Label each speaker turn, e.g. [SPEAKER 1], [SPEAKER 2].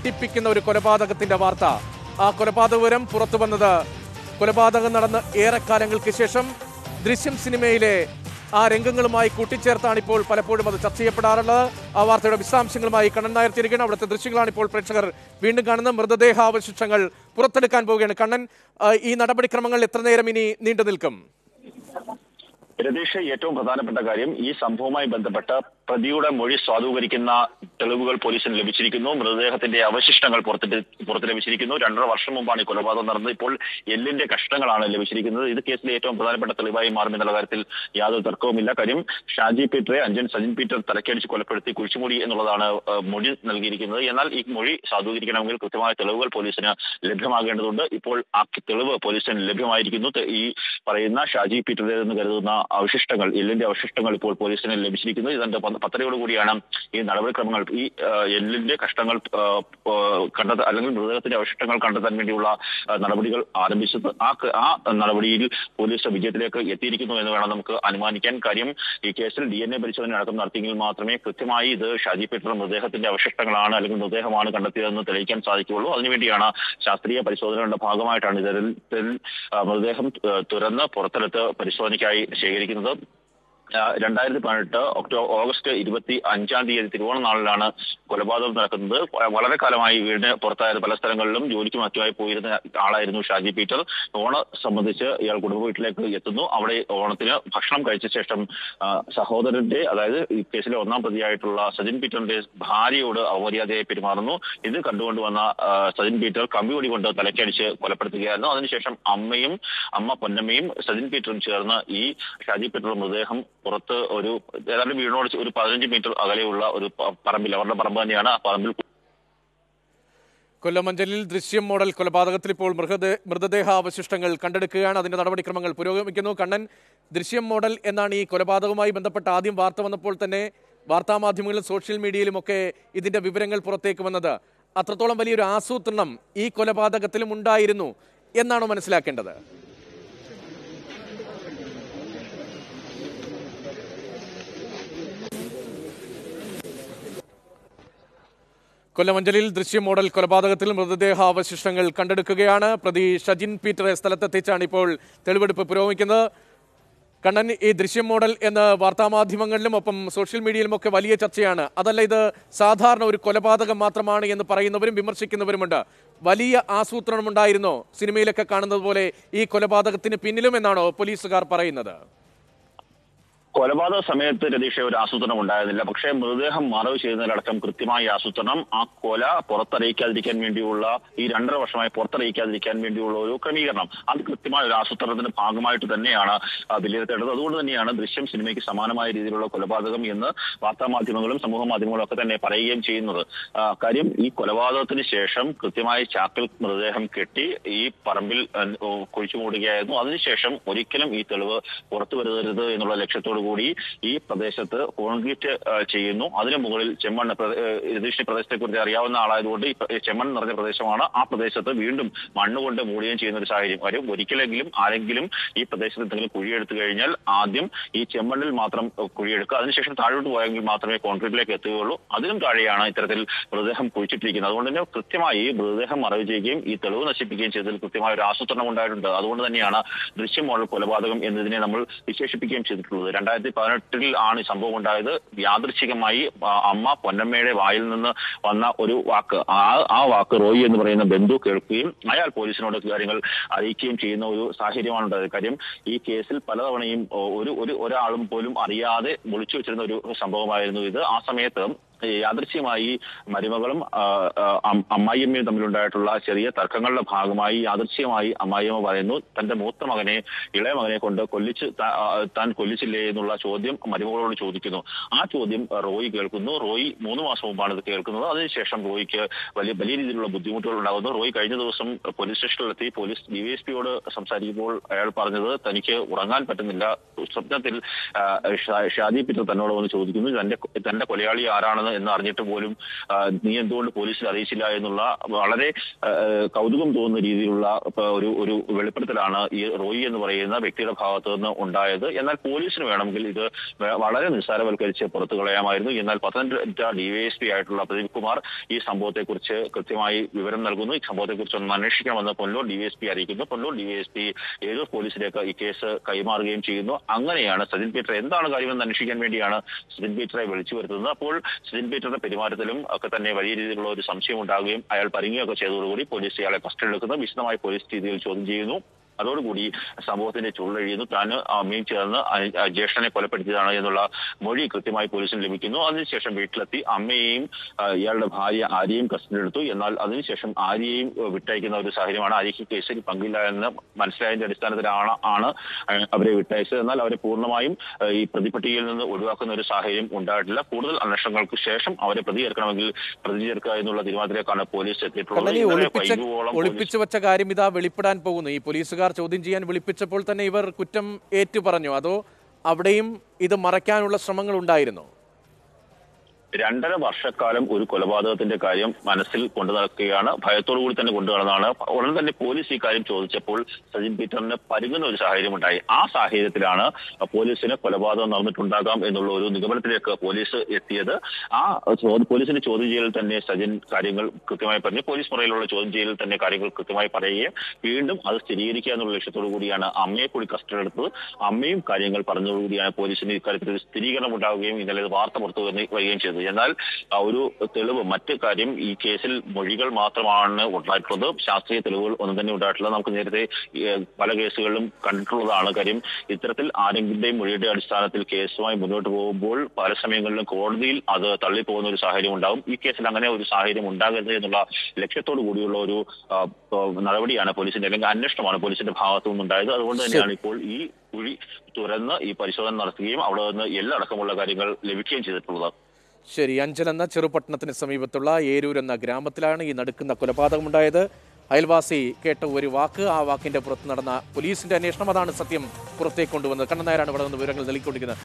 [SPEAKER 1] ഞെട്ടിപ്പിക്കുന്ന ഒരു കൊലപാതകത്തിന്റെ വാർത്ത ആ കൊലപാതക വിവരം പുറത്തു വന്നത് കൊലപാതകം നടന്ന് ഏറെക്കാലങ്ങൾക്ക് ശേഷം ദൃശ്യം സിനിമയിലെ ആ രംഗങ്ങളുമായി കൂട്ടിച്ചേർത്താണ് ഇപ്പോൾ പലപ്പോഴും അത് ചർച്ച ചെയ്യപ്പെടാറുള്ളത് ആ വാർത്തയുടെ വിശദാംശങ്ങളുമായി കണ്ണൻ നായർ തിരികണം അവിടുത്തെ ദൃശ്യങ്ങളാണ് ഇപ്പോൾ പ്രേക്ഷകർ വീണ്ടും കാണുന്ന മൃതദേഹാവശിഷ്ടങ്ങൾ പുറത്തെടുക്കാൻ പോവുകയാണ് കണ്ണൻ ആ, ഈ നടപടിക്രമങ്ങൾ എത്ര നേരം ഇനി നീണ്ടു നിൽക്കും
[SPEAKER 2] രതീഷ് ഏറ്റവും പ്രധാനപ്പെട്ട കാര്യം ഈ സംഭവവുമായി ബന്ധപ്പെട്ട് പ്രതിയുടെ മൊഴി സ്വാധൂകരിക്കുന്ന തെളിവുകൾ പോലീസിന് ലഭിച്ചിരിക്കുന്നു മൃതദേഹത്തിന്റെ അവശിഷ്ടങ്ങൾ പുറത്ത് പുറത്ത് ലഭിച്ചിരിക്കുന്നു രണ്ടര വർഷം മുമ്പാണ് ഈ കൊലപാതകം നടന്നത് ഇപ്പോൾ എല്ലിന്റെ കഷ്ണങ്ങളാണ് ലഭിച്ചിരിക്കുന്നത് ഇത് കേസിലെ ഏറ്റവും പ്രധാനപ്പെട്ട തെളിവായി മാറുമെന്നുള്ള കാര്യത്തിൽ യാതൊരു തർക്കവുമില്ല കാര്യം ഷാജി പീറ്ററെ അഞ്ജൻ സജിൻ പീറ്റർ തലക്കടിച്ച് കൊലപ്പെടുത്തി കുഴിച്ചുമൂടി എന്നുള്ളതാണ് ആ, മൊഴി നൽകിയിരിക്കുന്നത് എന്നാൽ ഈ മൊഴി സാധൂകരിക്കണമെങ്കിൽ കൃത്യമായ തെളിവുകൾ പോലീസിന് ലഭ്യമാകേണ്ടതുണ്ട് ഇപ്പോൾ ആ തെളിവ് പോലീസിന് ലഭ്യമായിരിക്കുന്നു തെ- ഈ പറയുന്ന ഷാജി പീറ്ററുടേതെന്ന് കരുതുന്ന അവശിഷ്ടങ്ങൾ എല്ലിന്റെ അവശിഷ്ടങ്ങൾ ഇപ്പോൾ പോലീസിന് ലഭിച്ചിരിക്കുന്നു ഇതിന്റെ പ- പത്തരയോടുകൂടിയാണ് ഈ നടപടിക്രമങ്ങൾ ഈ ആ, എല്ലിന്റെ കഷ്ടങ്ങൾ ആ, ആ, കണ്ടെത്താൻ അല്ലെങ്കിൽ മൃതദേഹത്തിന്റെ അവശിഷ്ടങ്ങൾ കണ്ടെത്താൻ വേണ്ടിയുള്ള ആ, നടപടികൾ ആരംഭിച്ചത് ആ ക- ആ നടപടിയിൽ പോലീസ് വിജയത്തിലേക്ക് എത്തിയിരിക്കുന്നു എന്ന് വേണം നമുക്ക് അനുമാനിക്കാൻ കാര്യം ഈ കേസിൽ ഡി എൻ എ പരിശോധന അടക്കം നടത്തിയെങ്കിൽ മാത്രമേ കൃത്യമായി ഇത് ഷാജി പീറ്റർ മൃതദേഹത്തിന്റെ അവശിഷ്ടങ്ങളാണ് അല്ലെങ്കിൽ മൃതദേഹമാണ് കണ്ടെത്തിയതെന്ന് തെളിയിക്കാൻ സാധിക്കുകയുള്ളൂ അതിനുവേണ്ടിയാണ് ശാസ്ത്രീയ പരിശോധനയുടെ ഭാഗമായിട്ടാണ് ഇതിൽ ഇതിൽ, ആ, മൃതദേഹം ആ, തുറന്ന് പുറത്തെടുത്ത് പരിശോധനയ്ക്കായി ശേഖരിക്കുന്നത് ആ, രണ്ടായിരത്തി പതിനെട്ട് ഒക്ടോബർ ഓഗസ്റ്റ് ഇരുപത്തി അഞ്ചാം തീയതി തിരുവോണ നാളിലാണ് കൊലപാതകം നടക്കുന്നത് വളരെ കാലമായി വീടിന് പുറത്തായത് പല സ്ഥലങ്ങളിലും ജോലിക്ക് മറ്റുമായി പോയിരുന്ന ആളായിരുന്നു ഷാജി പീറ്റർ ഓണം സംബന്ധിച്ച് ഇയാൾ കുടുംബ വീട്ടിലേക്ക് എത്തുന്നു അവിടെ ഓണത്തിന് ഭക്ഷണം കഴിച്ച ശേഷം ആ, സഹോദരന്റെ അതായത് ഈ കേസിലെ ഒന്നാം പ്രതിയായിട്ടുള്ള സജിൻ പീറ്ററിന്റെ ഭാര്യയോട് അവമര്യാദയായി പെരുമാറുന്നു ഇത് കണ്ടുകൊണ്ട് വന്ന ആ, സജിൻ പീറ്റർ കമ്പിവടി കൊണ്ട് തലക്കടിച്ച് കൊലപ്പെടുത്തുകയായിരുന്നു അതിനുശേഷം അമ്മയും അമ്മ പൊന്നമ്മയും സജിൻ പീറ്ററും ചേർന്ന് ഈ ഷാജി പീറ്ററുടെ മൃതദേഹം പുറത്ത് ഒരു ഏതാണ്ട് വീടിനോട് ഒരു പതിനഞ്ച് മീറ്റർ അകലെയുള്ള ഒരു പ- പറമ്പിൽ അവരുടെ പറമ്പ് തന്നെയാണ് ആ പറമ്പിൽ
[SPEAKER 1] കൊല്ലമഞ്ചലിൽ ദൃശ്യം മോഡൽ കൊലപാതകത്തിൽ ഇപ്പോൾ മൃതദേ മൃതദേഹാവശിഷ്ടങ്ങൾ കണ്ടെടുക്കുകയാണ് അതിന്റെ നടപടിക്രമങ്ങൾ പുരോഗമിക്കുന്നു കണ്ണൻ ദൃശ്യം മോഡൽ എന്നാണ് ഈ കൊലപാതകവുമായി ബന്ധപ്പെട്ട് ആദ്യം വാർത്ത വന്നപ്പോൾ തന്നെ വാർത്താമാധ്യമങ്ങളിലും സോഷ്യൽ മീഡിയയിലുമൊക്കെ ഇതിന്റെ വിവരങ്ങൾ പുറത്തേക്ക് വന്നത് അത്രത്തോളം വലിയൊരു ആസൂത്രണം ഈ കൊലപാതകത്തിലും ഉണ്ടായിരുന്നു എന്നാണോ മനസ്സിലാക്കേണ്ടത് കൊല്ലമഞ്ചലിൽ ദൃശ്യം മോഡൽ കൊലപാതകത്തിൽ മൃതദേഹാവശിഷ്ടങ്ങൾ കണ്ടെടുക്കുകയാണ് പ്രതി ഷജിൻ പീറ്ററെ സ്ഥലത്തെത്തിച്ചാണ് ഇപ്പോൾ തെളിവെടുപ്പ് പുരോഗമിക്കുന്നത് കണ്ണൻ ഈ ദൃശ്യം മോഡൽ എന്ന് വാർത്താമാധ്യമങ്ങളിലും ഒപ്പം സോഷ്യൽ മീഡിയയിലും ഒക്കെ വലിയ ചർച്ചയാണ് അതല്ല ഇത് സാധാരണ ഒരു കൊലപാതകം മാത്രമാണ് എന്ന് പറയുന്നവരും വിമർശിക്കുന്നവരുമുണ്ട് വലിയ ആസൂത്രണമുണ്ടായിരുന്നോ സിനിമയിലൊക്കെ കാണുന്നത് പോലെ ഈ കൊലപാതകത്തിന് പിന്നിലും എന്നാണോ പോലീസുകാർ പറയുന്നത്
[SPEAKER 2] കൊലപാതക സമയത്ത് രതീഷ ഒരു ആസൂത്രണം ഉണ്ടായിരുന്നില്ല പക്ഷേ മൃതദേഹം മറവ് ചെയ്യുന്നതിലടക്കം കൃത്യമായ ആസൂത്രണം ആ കൊല പുറത്തറിയിക്കാതിരിക്കാൻ വേണ്ടിയുള്ള ഈ രണ്ടര വർഷമായി പുറത്തറിയിക്കാതിരിക്കാൻ വേണ്ടിയുള്ള ഒരു ക്രമീകരണം അത് കൃത്യമായ ഒരു ആസൂത്രണത്തിന്റെ ഭാഗമായിട്ട് തന്നെയാണ് ആ, വിലയിരുത്തേണ്ടത് അതുകൊണ്ട് തന്നെയാണ് ദൃശ്യം സിനിമയ്ക്ക് സമാനമായ രീതിയിലുള്ള കൊലപാതകം എന്ന് വാർത്താമാധ്യമങ്ങളും സമൂഹ മാധ്യമങ്ങളും ഒക്കെ തന്നെ പറയുകയും ചെയ്യുന്നത് ആ, കാര്യം ഈ കൊലപാതകത്തിന് ശേഷം കൃത്യമായി ചാക്കിൽ മൃതദേഹം കെട്ടി ഈ പറമ്പിൽ ആ, ഓ, കുഴിച്ചു മൂടുകയായിരുന്നു അതിനുശേഷം ഒരിക്കലും ഈ തെളിവ് പുറത്തു വരുത്തരുത് എന്നുള്ള ലക്ഷ്യത്തോടു കൂടി ഈ പ്രദേശത്ത് കോൺക്രീറ്റ് ആ, ചെയ്യുന്നു അതിന് മുകളിൽ ചെമ്മണ്ണ് പ്ര- ഏ, രതീഷിന് പ്രദേശത്തെ കുറിച്ച് അറിയാവുന്ന ആളായതുകൊണ്ട് ഈ പ്ര- ഈ ചെമ്മണ്ണ് നിറഞ്ഞ പ്രദേശമാണ് ആ പ്രദേശത്ത് വീണ്ടും മണ്ണ് കൊണ്ട് മൂടുകയും ചെയ്യുന്ന ഒരു സാഹചര്യം കാര്യം ഒരിക്കലെങ്കിലും ആരെങ്കിലും ഈ പ്രദേശത്ത് എന്തെങ്കിലും കുഴിയെടുത്തു കഴിഞ്ഞാൽ ആദ്യം ഈ ചെമ്മണ്ണിൽ മാത്രം ഏ, കുഴിയെടുക്കുക അതിനുശേഷം താഴോട്ട് പോയെങ്കിൽ മാത്രമേ കോൺക്രീറ്റിലേക്ക് എത്തുകയുള്ളൂ അതിനും താഴെയാണ് ഇത്തരത്തിൽ മൃതദേഹം കുഴിച്ചിട്ടിരിക്കുന്നത് അതുകൊണ്ട് തന്നെ കൃത്യമായി മൃതദേഹം മറവ് ചെയ്യുകയും ഈ തെളിവ് നശിപ്പിക്കുകയും ചെയ്തതിൽ കൃത്യമായ ഒരു ആസൂത്രണം ഉണ്ടായിട്ടുണ്ട് അതുകൊണ്ട് തന്നെയാണ് ദൃശ്യം മോഡൽ കൊലപാതകം എന്നതിനെ നമ്മൾ വിശേഷിപ്പിക്കുകയും ചെയ്തിട്ടുള്ളത് രണ്ടായിരത്തി പതിനെട്ടിൽ ആണ് ഈ സംഭവം ഉണ്ടായത് യാദൃച്ഛികമായി ആ, അമ്മ പൊന്നമ്മയുടെ വായിൽ നിന്ന് വന്ന ഒരു വാക്ക് ആ ആ വാക്ക് റോയി എന്ന് പറയുന്ന ബന്ധു കേൾക്കുകയും അയാൾ പോലീസിനോട് കാര്യങ്ങൾ അറിയിക്കുകയും ചെയ്യുന്ന ഒരു സാഹചര്യമാണ് ഉണ്ടായത് കാര്യം ഈ കേസിൽ പലതവണയും ഓ, ഒരു ഒരു ഒരാളും പോലും അറിയാതെ ഒളിച്ചു വെച്ചിരുന്ന ഒരു സംഭവമായിരുന്നു ഇത് ആ സമയത്ത് ഈ യാദൃശ്യമായി മരുമകളും ആ, ആ, അം- അമ്മായിയമ്മയും തമ്മിലുണ്ടായിട്ടുള്ള ചെറിയ തർക്കങ്ങളുടെ ഭാഗമായി യാദൃശ്യമായി അമ്മായിയമ്മ പറയുന്നു തന്റെ മൂത്ത മകനെ ഇളയ മകനെ കൊണ്ട് കൊല്ലിച്ച് ത- ആ, താൻ കൊല്ലിച്ചില്ലേ എന്നുള്ള ചോദ്യം മരുമകളോട് ചോദിക്കുന്നു ആ ചോദ്യം റോയി കേൾക്കുന്നു റോയി മൂന്ന് മാസം മുമ്പാണ് ഇത് കേൾക്കുന്നത് അതിനുശേഷം റോയിക്ക് വലിയ വലിയ രീതിയിലുള്ള ബുദ്ധിമുട്ടുകൾ ഉണ്ടാകുന്നു റോയി കഴിഞ്ഞ ദിവസം പോലീസ് സ്റ്റേഷനിലെത്തി പോലീസ് ഡിവൈഎസ്പിയോട് സംസാരിക്കുമ്പോൾ അയാൾ പറഞ്ഞത് തനിക്ക് ഉറങ്ങാൻ പറ്റുന്നില്ല സ്വപ്നത്തിൽ ആ, ഷാ- ഷാജി പീറ്റർ തന്നോട് വന്ന് ചോദിക്കുന്നു തന്റെ തന്റെ കൊലയാളി ആരാണെന്ന് എന്ന് അറിഞ്ഞിട്ട് പോലും ആ, നീ എന്തുകൊണ്ട് പോലീസിൽ അറിയിച്ചില്ല എന്നുള്ള വളരെ ആ, കൗതുകം തോന്നുന്ന രീതിയിലുള്ള ഇപ്പൊ ഒരു ഒരു വെളിപ്പെടുത്തലാണ് ഈ റോയി എന്ന് പറയുന്ന വ്യക്തിയുടെ ഭാഗത്തു നിന്ന് ഉണ്ടായത് എന്നാൽ പോലീസിന് വേണമെങ്കിൽ ഇത് വ- വളരെ നിസ്സാരവൽക്കരിച്ച് പുറത്തു കളയാമായിരുന്നു എന്നാൽ പത്തനംതിട്ട ഡിവൈഎസ്പി ആയിട്ടുള്ള പ്രദീപ് കുമാർ ഈ സംഭവത്തെക്കുറിച്ച് കൃത്യമായി വിവരം നൽകുന്നു ഈ സംഭവത്തെക്കുറിച്ച് ഒന്ന് അന്വേഷിക്കണമെന്ന് പൊന്നൂർ ഡിവൈഎസ്പി അറിയിക്കുന്നു പൊന്നൂർ ഡിവൈഎസ്പി ഏതൂർ പോലീസിലേക്ക് ഈ കേസ് കൈമാറുകയും ചെയ്യുന്നു അങ്ങനെയാണ് സജിൻ പീറ്റർ എന്താണ് കാര്യമെന്ന് അന്വേഷിക്കാൻ വേണ്ടിയാണ് സജിൻ പീറ്ററെ വിളിച്ചു വരുത്തുന്നത് അപ്പോൾ സജിൻ പീറ്ററുടെ പെരുമാറ്റത്തിലും ഒക്കെ തന്നെ വലിയ രീതിയിലുള്ള ഒരു സംശയം ഉണ്ടാകുകയും അയാൾ പരിങ്ങുകയൊക്കെ ചെയ്തതോടുകൂടി പോലീസ് ഇയാളെ കസ്റ്റഡിയിലെടുക്കുന്നു വിശദമായി പോലീസ് രീതിയിൽ ചോദ്യം ചെയ്യുന്നു അതോടുകൂടി സംഭവത്തിന്റെ ചുള്ളഴിയുന്നു താൻ അമ്മയും ചേർന്ന് അ- ആ ജ്യേഷ്ഠനെ കൊലപ്പെടുത്തിയതാണ് എന്നുള്ള മൊഴി കൃത്യമായി പോലീസിന് ലഭിക്കുന്നു അതിനുശേഷം വീട്ടിലെത്തി അമ്മയെയും ആ, ഇയാളുടെ ഭാര്യ ആര്യയും കസ്റ്റഡിയിലെടുത്തു എന്നാൽ അതിനുശേഷം ആര്യയെയും ഏഹ്, വിട്ടയക്കുന്ന ഒരു സാഹചര്യമാണ് ആര്യയ്ക്ക് കേസിൽ പങ്കില്ല എന്ന് മനസ്സിലായതിന്റെ അടിസ്ഥാനത്തിലാണ് ആണ് ആ, അവരെ വിട്ടയച്ചത് എന്നാൽ അവരെ പൂർണ്ണമായും ആ, ഈ പ്രതിപട്ടികയിൽ നിന്ന് ഒഴിവാക്കുന്ന ഒരു സാഹചര്യം ഉണ്ടായിട്ടില്ല കൂടുതൽ അന്വേഷണങ്ങൾക്ക് ശേഷം അവരെ പ്രതി ചേർക്കണമെങ്കിൽ പ്രതി ചേർക്കുക എന്നുള്ള തീരുമാനത്തിലേക്കാണ് പോലീസ് എത്തിയിട്ടുള്ളത്
[SPEAKER 1] കണ്ണൻ ഈ
[SPEAKER 2] ഇന്നലെ
[SPEAKER 1] ഒളിപ്പിച്ച
[SPEAKER 2] വൈകുവോളം പോലീസ്
[SPEAKER 1] ഒളിപ്പിച്ചു വെച്ച കാര്യം ഇതാ വെളിപ്പെടാൻ പോകുന്നു ഈ പോലീസുകാർ ചോദ്യം ചെയ്യാൻ വിളിപ്പിച്ചപ്പോൾ തന്നെ ഇവർ കുറ്റം ഏറ്റു പറഞ്ഞു അതോ അവിടെയും ഇത് മറയ്ക്കാനുള്ള ശ്രമങ്ങൾ ഉണ്ടായിരുന്നോ
[SPEAKER 2] രണ്ടര വർഷക്കാലം ഒരു കൊലപാതകത്തിന്റെ കാര്യം മനസ്സിൽ കൊണ്ടു നടക്കുകയാണ് ഭയത്തോടു കൂടി തന്നെ കൊണ്ടു നടന്നതാണ് ഉടൻ തന്നെ പോലീസ് ഈ കാര്യം ചോദിച്ചപ്പോൾ സജിൻ പീറ്ററിന് പരുങ്ങുന്ന ഒരു സാഹചര്യം ഉണ്ടായി ആ സാഹചര്യത്തിലാണ് പോലീസിന് കൊലപാതകം നടന്നിട്ടുണ്ടാകാം എന്നുള്ള ഒരു നിഗമനത്തിലേക്ക് പോലീസ് എത്തിയത് ആ ചോ- പോലീസിന്റെ ചോദ്യം ചെയ്യലിൽ തന്നെ സജിൻ കാര്യങ്ങൾ കൃത്യമായി പറഞ്ഞു പോലീസ് മുറയിലുള്ള ചോദ്യം ചെയ്യലിൽ തന്നെ കാര്യങ്ങൾ കൃത്യമായി പറയുകയും വീണ്ടും അത് സ്ഥിരീകരിക്കുക എന്നുള്ള ലക്ഷ്യത്തോടു കൂടിയാണ് അമ്മയെ കൂടി കസ്റ്റഡി എടുത്തത് അമ്മയും കാര്യങ്ങൾ പറഞ്ഞതോടുകൂടിയാണ് പോലീസിന് ഇക്കാര്യത്തിൽ ഒരു സ്ഥിരീകരണം ഉണ്ടാവുകയും ഇന്നലെ ഇത് വാർത്ത പുറത്തു വന്ന് വരികയും ചെയ്തത് എന്നാൽ ആ ഒരു തെളിവ് മറ്റ് കാര്യം ഈ കേസിൽ മൊഴികൾ മാത്രമാണ് ഉണ്ടായിട്ടുള്ളത് ശാസ്ത്രീയ തെളിവുകൾ ഒന്നും തന്നെ ഉണ്ടായിട്ടില്ല നമുക്ക് നേരത്തെ ഏഹ്, പല കേസുകളിലും കണ്ടിട്ടുള്ളതാണ് കാര്യം ഇത്തരത്തിൽ ആരെങ്കിലുടെയും മൊഴിയുടെ അടിസ്ഥാനത്തിൽ കേസുമായി മുന്നോട്ട് പോകുമ്പോൾ പല സമയങ്ങളിലും കോടതിയിൽ അത് തള്ളിപ്പോകുന്ന ഒരു സാഹചര്യം ഉണ്ടാകും ഈ കേസിൽ അങ്ങനെ ഒരു സാഹചര്യം ഉണ്ടാകരുത് എന്നുള്ള ലക്ഷ്യത്തോടു കൂടിയുള്ള ഒരു ആ, ആ, നടപടിയാണ് പോലീസിന്റെ അല്ലെങ്കിൽ അന്വേഷണമാണ് പോലീസിന്റെ ഭാഗത്തു നിന്നുണ്ടായത് അതുകൊണ്ട് തന്നെയാണ് ഇപ്പോൾ ഈ കുഴി തുറന്ന് ഈ പരിശോധന നടത്തുകയും അവിടെ നിന്ന് എല്ലാ അടക്കമുള്ള കാര്യങ്ങൾ ലഭിക്കുകയും ചെയ്തിട്ടുള്ളത്
[SPEAKER 1] ശരി അഞ്ചൽ എന്ന ചെറുപട്ടണത്തിന് സമീപത്തുള്ള ഏരൂർ എന്ന ഗ്രാമത്തിലാണ് ഈ നടുക്കുന്ന കൊലപാതകമുണ്ടായത് അയൽവാസി കേട്ട ഒരു വാക്ക് ആ വാക്കിന്റെ പുറത്ത് നടന്ന പോലീസിന്റെ അന്വേഷണം അതാണ് സത്യം പുറത്തേക്ക് കൊണ്ടുവന്നത് കണ്ണൻ നായരാണ് ഇവിടെ നിന്ന് വിവരങ്ങൾ നൽകിക്കൊണ്ടിരിക്കുന്നത്